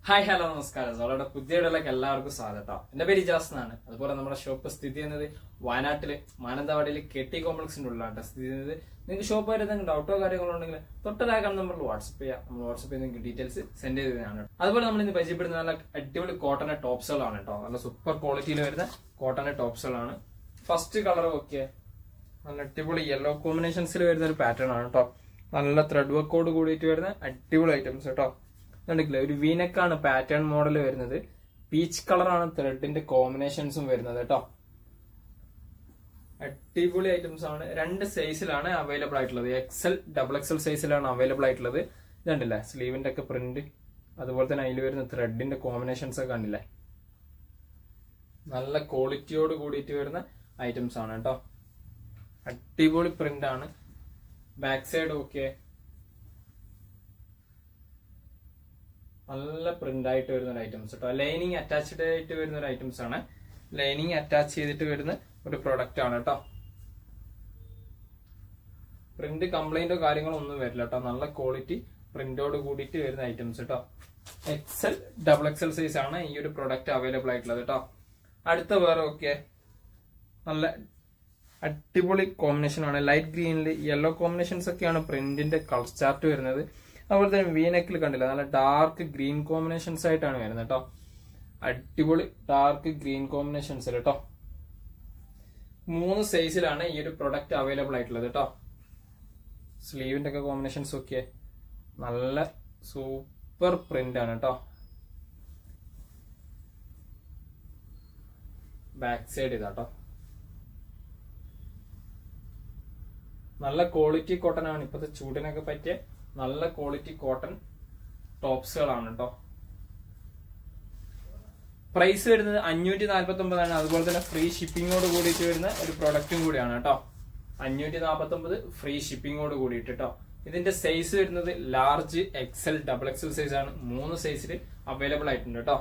hi hello നമസ്കാരം സോളയുടെ പുതിയ വീഡിയോയിലേക്ക് എല്ലാവർക്കും സ്വാഗതം എന്റെ പേര് ഇജാസ് എന്നാണ് അതുപോലെ നമ്മുടെ ഷോപ്പ് സ്ഥിതി ചെയ്യുന്നത് വയനാട്ടില് മാനന്തവാടിയിൽ കെ ടി കോംപ്ലക്സിന്റെ ഉള്ളിലാണ് സ്ഥിതി ചെയ്യുന്നത് നിങ്ങൾക്ക് ഷോപ്പ് ആയിട്ട് എന്തെങ്കിലും ഡൗട്ടോ കാര്യങ്ങളോ ഉണ്ടെങ്കിൽ തൊട്ടതാക്കാൻ നമ്മൾ വാട്സപ്പ് ചെയ്യാം നമ്മൾ വാട്സപ്പ് ചെയ്ത് നിങ്ങൾക്ക് ഡീറ്റെയിൽസ് സെൻഡ് ചെയ്തതാണ് അതുപോലെ നമ്മൾ ഇന്ന് പരിചയപ്പെടുന്ന നല്ല അടിപൊളി കോട്ടന്റെ ടോപ്സുകളാണ് കേട്ടോ നല്ല സൂപ്പർ ക്വാളിറ്റിയിൽ വരുന്ന കോട്ടന്റെ ടോപ്സുകളാണ് ഫസ്റ്റ് കളർ ഓക്കെ നല്ല അടിപൊളി യെല്ലോ കോമ്പിനേഷൻസിൽ വരുന്ന ഒരു പാറ്റേൺ ആണ് കേട്ടോ നല്ല ത്രെഡ് വർക്കോട് കൂടിയിട്ട് വരുന്ന അടിപൊളി ഐറ്റംസ് കേട്ടോ കണ്ടിട്ടില്ലേ ഒരു വീനക്കാണ് പാറ്റേൺ മോഡൽ വരുന്നത് പീച്ച് കളറാണ് ത്രെഡിന്റെ കോമ്പിനേഷൻസും വരുന്നത് കേട്ടോ അടിപൊളി ഐറ്റംസ് ആണ് രണ്ട് സൈസിലാണ് അവൈലബിൾ ആയിട്ടുള്ളത് എക്സൽ ഡബിൾ എക്സൽ സൈസിലാണ് അവൈലബിൾ ആയിട്ടുള്ളത് ഇതുണ്ടല്ലേ സ്ലീവിന്റെ ഒക്കെ പ്രിന്റ് അതുപോലെ തന്നെ അതിൽ വരുന്ന ത്രെഡിന്റെ കോമ്പിനേഷൻസ് ഒക്കെ കണ്ടില്ലേ നല്ല ക്വാളിറ്റിയോട് കൂടിയിട്ട് വരുന്ന ഐറ്റംസ് ആണ് കേട്ടോ അടിപൊളി പ്രിന്റ് ആണ് ബാക്ക് സൈഡ് ഓക്കെ നല്ല പ്രിന്റ് ആയിട്ട് വരുന്ന ഒരു ഐറ്റംസ് കേട്ടോ ലൈനിങ് അറ്റാച്ച്ഡ് ആയിട്ട് വരുന്ന ഒരു ഐറ്റംസ് ആണ് ലൈനിങ് അറ്റാച്ച് ചെയ്തിട്ട് വരുന്ന ഒരു പ്രൊഡക്റ്റ് ആണ് കേട്ടോ പ്രിന്റ് കംപ്ലൈന്റോ കാര്യങ്ങളോ ഒന്നും വരില്ല കേട്ടോ നല്ല ക്വാളിറ്റി പ്രിന്റോട് കൂടിയിട്ട് വരുന്ന ഐറ്റംസ് കേട്ടോ എക്സൽ ഡബിൾ എക്സൽ സൈസ് ആണ് ഈ ഒരു പ്രൊഡക്റ്റ് അവൈലബിൾ ആയിട്ടുള്ളത് കേട്ടോ അടുത്ത വേറെ ഓക്കെ നല്ല അടിപൊളി കോമ്പിനേഷൻ ആണ് ലൈറ്റ് ഗ്രീനിൽ യെല്ലോ കോമ്പിനേഷൻസ് ഒക്കെയാണ് പ്രിന്റിന്റെ കളർ ചാർട്ട് വരുന്നത് അതുപോലെ തന്നെ വീനെക്കിൽ കണ്ടില്ല നല്ല ഡാർക്ക് ഗ്രീൻ കോമ്പിനേഷൻസ് ആയിട്ടാണ് വരുന്നത് കേട്ടോ അടിപൊളി ഡാർക്ക് ഗ്രീൻ കോമ്പിനേഷൻസ് കേട്ടോ മൂന്ന് സൈസിലാണ് ഈ ഒരു പ്രൊഡക്റ്റ് അവൈലബിൾ ആയിട്ടുള്ളത് കേട്ടോ സ്ലീവിന്റെ ഒക്കെ കോമ്പിനേഷൻസ് ഒക്കെ നല്ല സൂപ്പർ പ്രിന്റ് ആണ് കേട്ടോ ബാക്ക് സൈഡ് ഇതാട്ടോ നല്ല ക്വാളിറ്റി കോട്ടൺ ആണ് ഇപ്പോഴത്തെ ചൂടിനൊക്കെ പറ്റിയ നല്ല ക്വാളിറ്റി കോട്ടൺ ടോപ്സുകളാണ് കേട്ടോ പ്രൈസ് വരുന്നത് അഞ്ഞൂറ്റി നാല്പത്തി ഒമ്പതാണ് അതുപോലെ തന്നെ ഫ്രീ ഷിപ്പിങ്ങോട് കൂടിയിട്ട് വരുന്ന ഒരു പ്രൊഡക്റ്റും കൂടിയാണ് കേട്ടോ അഞ്ഞൂറ്റി നാൽപ്പത്തി ഒമ്പത് ഫ്രീ ഷിപ്പിങ്ങോട് കൂടിയിട്ട് കേട്ടോ ഇതിന്റെ സൈസ് വരുന്നത് large XL double XL size ആണ് മൂന്ന് സൈസിൽ അവൈലബിൾ ആയിട്ടുണ്ട് കേട്ടോ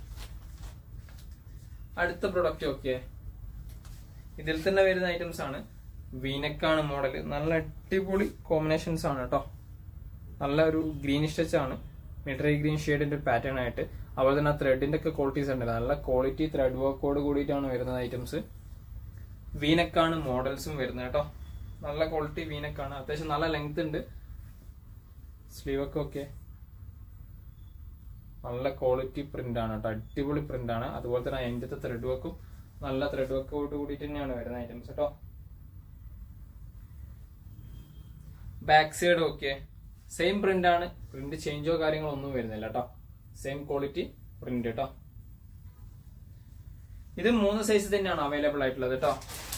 അടുത്ത പ്രൊഡക്റ്റ് ഓക്കെ ഇതിൽ തന്നെ വരുന്ന ഐറ്റംസ് ആണ് വീനക്കാണ് മോഡൽ നല്ല അടിപൊളി കോമ്പിനേഷൻസ് ആണ് കേട്ടോ നല്ല ഒരു ഗ്രീനിഷ് ടച്ച് ആണ് മിഡറി ഗ്രീൻ ഷെയ്ഡിന്റെ ഒരു പാറ്റേൺ ആയിട്ട് അതുപോലെ തന്നെ ത്രെഡിന്റെ ഒക്കെ ക്വാളിറ്റീസ് ഉണ്ട് നല്ല ക്വാളിറ്റി ത്രെഡ് വർക്കോട് കൂടിയിട്ടാണ് വരുന്നത് ഐറ്റംസ് വീനക്കാണ് മോഡൽസും വരുന്നത് കേട്ടോ നല്ല ക്വാളിറ്റി വീനക്കാണ് അത്യാവശ്യം നല്ല ലെങ്ത് ഉണ്ട് സ്ലീവ് ഒക്കെ ഓക്കെ നല്ല ക്വാളിറ്റി പ്രിന്റ് ആണ് കേട്ടോ അടിപൊളി പ്രിന്റ് ആണ് അതുപോലെ തന്നെ അതിൻ്റെ ത്രെഡ് വർക്കും നല്ല ത്രെഡ് വർക്കോട് കൂടിയിട്ട് തന്നെയാണ് വരുന്ന ഐറ്റംസ് കേട്ടോ back side okay same print ആണ് പ്രിന്റ് ചേഞ്ചോ കാര്യങ്ങളോ ഒന്നും വരുന്നില്ല കേട്ടോ സെയിം ക്വാളിറ്റി പ്രിന്റ് കേട്ടോ ഇത് മൂന്ന് സൈസ് തന്നെയാണ് അവൈലബിൾ ആയിട്ടുള്ളത് കേട്ടോ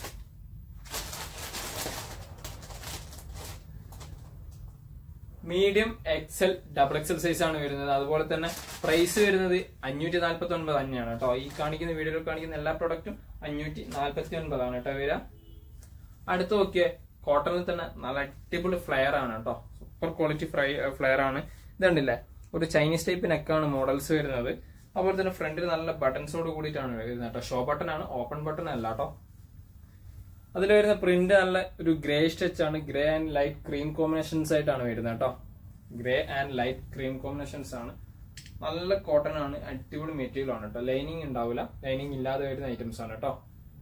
medium XL double XL size ആണ് വരുന്നത് അതുപോലെ തന്നെ പ്രൈസ് വരുന്നത് അഞ്ഞൂറ്റി നാല്പത്തി ഒൻപത് തന്നെയാണ് കേട്ടോ ഈ കാണിക്കുന്ന വീഡിയോയിൽ കാണിക്കുന്ന എല്ലാ പ്രൊഡക്റ്റും അഞ്ഞൂറ്റി നാല്പത്തി ഒൻപതാണ് കേട്ടോ വരിക അടുത്ത് നോക്കിയേ കോട്ടണിൽ തന്നെ നല്ല അടിപൊളി ഫ്ലെയർ ആണ് കേട്ടോ സൂപ്പർ ക്വാളിറ്റി ഫ്രൈ ഫ്ലെയർ ആണ് ഇതുണ്ടല്ലേ ഒരു ചൈനീസ് ടൈപ്പ് നെക്കാണ് മോഡൽസ് വരുന്നത് അതുപോലെ തന്നെ ഫ്രണ്ടിൽ നല്ല ബട്ടൺസോട് കൂടിയിട്ടാണ് വരുന്നത് കേട്ടോ ഷോ ബട്ടൺ ആണ് ഓപ്പൺ ബട്ടൺ അല്ല കേട്ടോ അതിൽ വരുന്ന പ്രിന്റ് നല്ല ഒരു ഗ്രേ ടച്ച് ആണ് grey and light cream combinations ആയിട്ടാണ് വരുന്നത് കേട്ടോ grey and light cream combinations ആണ് നല്ല കോട്ടൺ ആണ് അടിപൊളി മെറ്റീരിയൽ ആണ് കേട്ടോ ലൈനിങ് ഉണ്ടാവില്ല ലൈനിങ് ഇല്ലാതെ വരുന്ന ഐറ്റംസ് ആണ് കേട്ടോ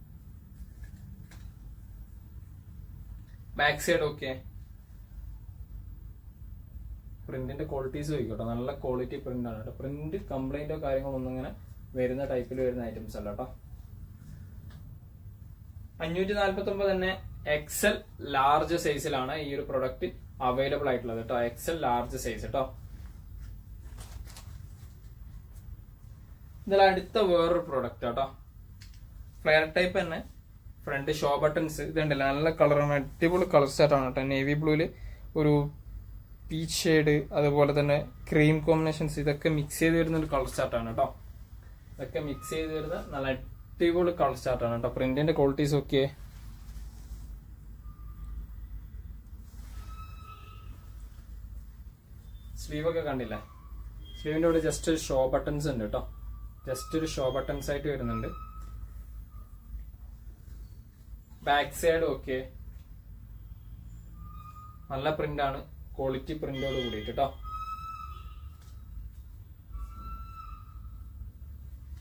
ബാക്ക് സൈഡ് ഓക്കെ പ്രിന്റിന്റെ ക്വാളിറ്റീസ് ചോദിക്കട്ടോ നല്ല ക്വാളിറ്റി പ്രിന്റ് ആണ് കേട്ടോ പ്രിന്റ് കംപ്ലൈന്റോ കാര്യങ്ങളോ ഒന്നും ഇങ്ങനെ വരുന്ന ടൈപ്പിൽ വരുന്ന ഐറ്റംസ് അല്ല കേട്ടോ അഞ്ഞൂറ്റി നാല്പത്തി ഒമ്പത് തന്നെ എക്സൽ ലാർജ് സൈസിലാണ് ഈ ഒരു പ്രൊഡക്റ്റ് അവൈലബിൾ ആയിട്ടുള്ളത് കേട്ടോ എക്സൽ ലാർജ് സൈസ് കേട്ടോ ഇതിൽ അടുത്ത വേറൊരു പ്രൊഡക്റ്റ് കേട്ടോ ഫ്ലെയർ ടൈപ്പ് തന്നെ ഫ്രണ്ട് ഷോ ബട്ടൺസ് ഇതുണ്ടല്ലോ നല്ല കളറാണ് അടിപൊളി കളർ സെറ്റാണ് കേട്ടോ നേവി ബ്ലൂവിൽ ഒരു പീച്ച് ഷെയ്ഡ് അതുപോലെ തന്നെ ക്രീം കോമ്പിനേഷൻസ് ഇതൊക്കെ മിക്സ് ചെയ്ത് വരുന്ന ഒരു കളർ ചാർട്ടാണ് കേട്ടോ ഇതൊക്കെ മിക്സ് ചെയ്ത് വരുന്ന നല്ല അടിപൊളി കളർ ചാർട്ടാണ് കേട്ടോ പ്രിന്റിന്റെ ക്വാളിറ്റീസ് ഒക്കെ സ്ലീവ് ഒക്കെ കണ്ടില്ല സ്ലീവിന്റെ കൂടെ ജസ്റ്റ് ഒരു ഷോ ബട്ടൺസ് ഉണ്ട് കേട്ടോ ജസ്റ്റ് ഒരു ഷോ ബട്ടൺസ് ആയിട്ട് വരുന്നുണ്ട് ബാക്ക് സൈഡ് ഓക്കെ നല്ല പ്രിന്റ് ആണ് ക്വാളിറ്റി പ്രിന്റോട് കൂടിയിട്ട് കേട്ടോ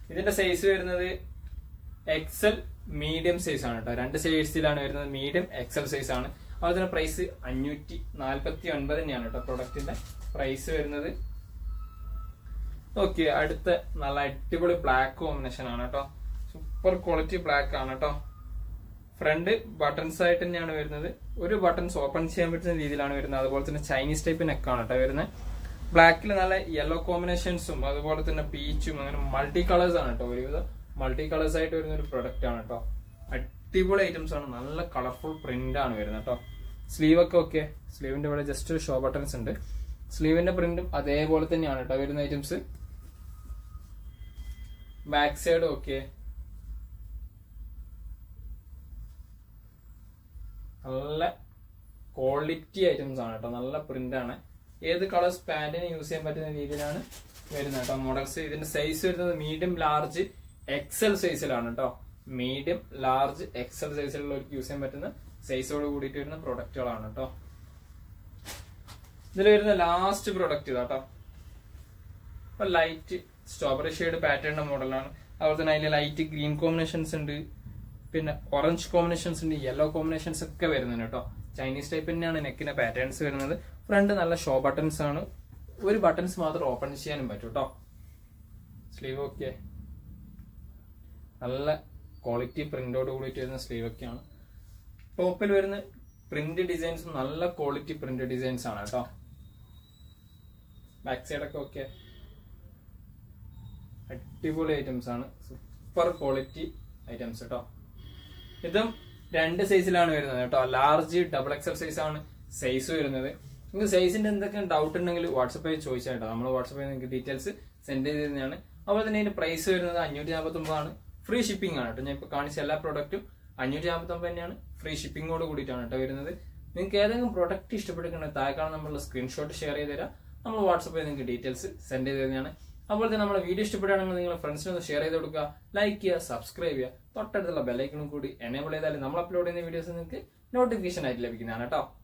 ഇതിന്റെ സൈസ് വരുന്നത് എക്സൽ മീഡിയം സൈസ് ആണ് കേട്ടോ രണ്ട് സൈസിലാണ് വരുന്നത് മീഡിയം എക്സൽ സൈസ് ആണ് അതുപോലെ തന്നെ പ്രൈസ് അഞ്ഞൂറ്റി നാൽപ്പത്തി ഒൻപത് തന്നെയാണ് കേട്ടോ പ്രൊഡക്റ്റിന്റെ പ്രൈസ് വരുന്നത് ഓക്കെ അടുത്ത നല്ല അടിപൊളി ബ്ലാക്ക് കോമ്പിനേഷൻ ആണ് കേട്ടോ സൂപ്പർ ക്വാളിറ്റി ബ്ലാക്ക് ആണ് കേട്ടോ ഫ്രണ്ട് ബട്ടൺസ് ആയിട്ട് തന്നെയാണ് വരുന്നത് ഒരു ബട്ടൺസ് ഓപ്പൺ ചെയ്യാൻ പറ്റുന്ന രീതിയിലാണ് വരുന്നത് അതുപോലെ തന്നെ ചൈനീസ് ടൈപ്പ് നെക്കാണ് കേട്ടോ വരുന്നത് ബ്ലാക്കിൽ നല്ല യെല്ലോ കോമ്പിനേഷൻസും അതുപോലെ തന്നെ പീച്ചും അങ്ങനെ മൾട്ടി കളേഴ്സ് ആണ് കേട്ടോ ഒരുവിധം മൾട്ടി കളേഴ്സ് ആയിട്ട് വരുന്ന ഒരു പ്രൊഡക്റ്റ് ആണ് കേട്ടോ അടിപൊളി ഐറ്റംസ് ആണ് നല്ല കളർഫുൾ പ്രിന്റ് ആണ് വരുന്നത് കേട്ടോ സ്ലീവ് ഒക്കെ ഓക്കെ സ്ലീവിന്റെ ഇവിടെ ജസ്റ്റ് ഒരു ഷോ ബട്ടൺസ് ഉണ്ട് സ്ലീവിന്റെ പ്രിന്റും അതേപോലെ തന്നെയാണ് കേട്ടോ വരുന്ന ഐറ്റംസ് ബാക്ക് സൈഡ് ഓക്കെ നല്ല ക്വാളിറ്റി ഐറ്റംസ് ആണ് കേട്ടോ നല്ല പ്രിന്റ് ആണ് ഏത് കളേഴ്സ് പാന്റിന് യൂസ് ചെയ്യാൻ പറ്റുന്ന രീതിയിലാണ് വരുന്നത് കേട്ടോ മോഡൽസ് ഇതിന്റെ സൈസ് വരുന്നത് മീഡിയം ലാർജ് എക്സൽ സൈസിലാണ് കേട്ടോ മീഡിയം ലാർജ് എക്സൽ സൈസിലുള്ളവർക്ക് യൂസ് ചെയ്യാൻ പറ്റുന്ന സൈസോട് കൂടിയിട്ട് വരുന്ന പ്രൊഡക്റ്റുകളാണ് കേട്ടോ ഇതിൽ വരുന്ന ലാസ്റ്റ് പ്രൊഡക്റ്റ് ഇതാട്ടോ ഇപ്പൊ ലൈറ്റ് സ്ട്രോബെറി ഷെയ്ഡ് പാറ്റേണിന്റെ മോഡലാണ് അതുപോലെ തന്നെ അതിൽ ലൈറ്റ് ഗ്രീൻ കോമ്പിനേഷൻസ് ഉണ്ട് പിന്നെ ഓറഞ്ച് കോമ്പിനേഷൻസ് ഉണ്ട് യെല്ലോ കോമ്പിനേഷൻസ് ഒക്കെ വരുന്നുണ്ട് കേട്ടോ ചൈനീസ് ടൈപ്പ് തന്നെയാണ് നെക്കിന്റെ പാറ്റേൺസ് വരുന്നത് ഫ്രണ്ട് നല്ല ഷോ ബട്ടൺസ് ആണ് ഒരു ബട്ടൺസ് മാത്രം ഓപ്പൺ ചെയ്യാനും പറ്റും കേട്ടോ സ്ലീവ് ഒക്കെ നല്ല ക്വാളിറ്റി പ്രിന്റോട് കൂടിയിട്ട് വരുന്ന സ്ലീവ് ഒക്കെയാണ് ടോപ്പിൽ വരുന്ന പ്രിന്റ് ഡിസൈൻസ് നല്ല ക്വാളിറ്റി പ്രിന്റ് ഡിസൈൻസ് ആണ് കേട്ടോ ബാക്ക് സൈഡ് ഒക്കെ ഓക്കെ അടിപൊളി ഐറ്റംസ് ആണ് സൂപ്പർ ക്വാളിറ്റി ഐറ്റംസ് കേട്ടോ ഇതും രണ്ട് സൈസിലാണ് വരുന്നത് കേട്ടോ ലാർജ് ഡബിൾ എക്സൽ സൈസ് ആണ് സൈസ് വരുന്നത് നിങ്ങൾക്ക് സൈസിന്റെ എന്തൊക്കെ ഡൗട്ട് ഉണ്ടെങ്കിൽ വാട്സപ്പിൽ ചോദിച്ചാൽ കേട്ടോ നമ്മൾ വാട്സപ്പിൽ നിങ്ങൾക്ക് ഡീറ്റെയിൽസ് സെൻഡ് ചെയ്ത് തരുന്നതാണ് അതുപോലെ തന്നെ ഇതിന്റെ പ്രൈസ് വരുന്നത് അഞ്ഞൂറ്റി നാൽപ്പത്തി ഒമ്പതാണ് ഫ്രീ ഷിപ്പിംഗ് ആണ് കേട്ടോ ഞാൻ ഇപ്പൊ കാണിച്ച എല്ലാ പ്രോഡക്റ്റും അഞ്ഞൂറ്റി നാൽപ്പത്തി ഒമ്പത് തന്നെയാണ് ഫ്രീ ഷിപ്പിംഗോട് കൂടിയിട്ടാണ് കേട്ടോ വരുന്നത് നിങ്ങൾക്ക് ഏതെങ്കിലും പ്രോഡക്റ്റ് ഇഷ്ടപ്പെട്ടിട്ടുണ്ടെങ്കിൽ താഴെ കാണാൻ നമ്മളുടെ സ്ക്രീൻഷോട്ട് ഷെയർ ചെയ്ത് തരാം നമ്മൾ വാട്സപ്പിൽ നിങ്ങൾക്ക് ഡീറ്റെയിൽസ് സെൻഡ് ചെയ്ത് തരുന്നതാണ് അതുപോലെ തന്നെ നമ്മുടെ വീഡിയോ ഇഷ്ടപ്പെടുകയാണെങ്കിൽ നിങ്ങൾ ഫ്രണ്ട്സിനൊന്ന് ഷെയർ ചെയ്ത് കൊടുക്കുക ലൈക്ക് ചെയ്യുക സബ്സ്ക്രൈബ് ചെയ്യുക തൊട്ടടുത്തുള്ള ബെല്ലൈക്കണും കൂടി എനേബിൾ ചെയ്താൽ നമ്മൾ അപ്ലോഡ് ചെയ്യുന്ന വീഡിയോസ് നിങ്ങൾക്ക് നോട്ടിഫിക്കേഷൻ ആയിട്ട് ലഭിക്കുന്നതാണ് കേട്ടോ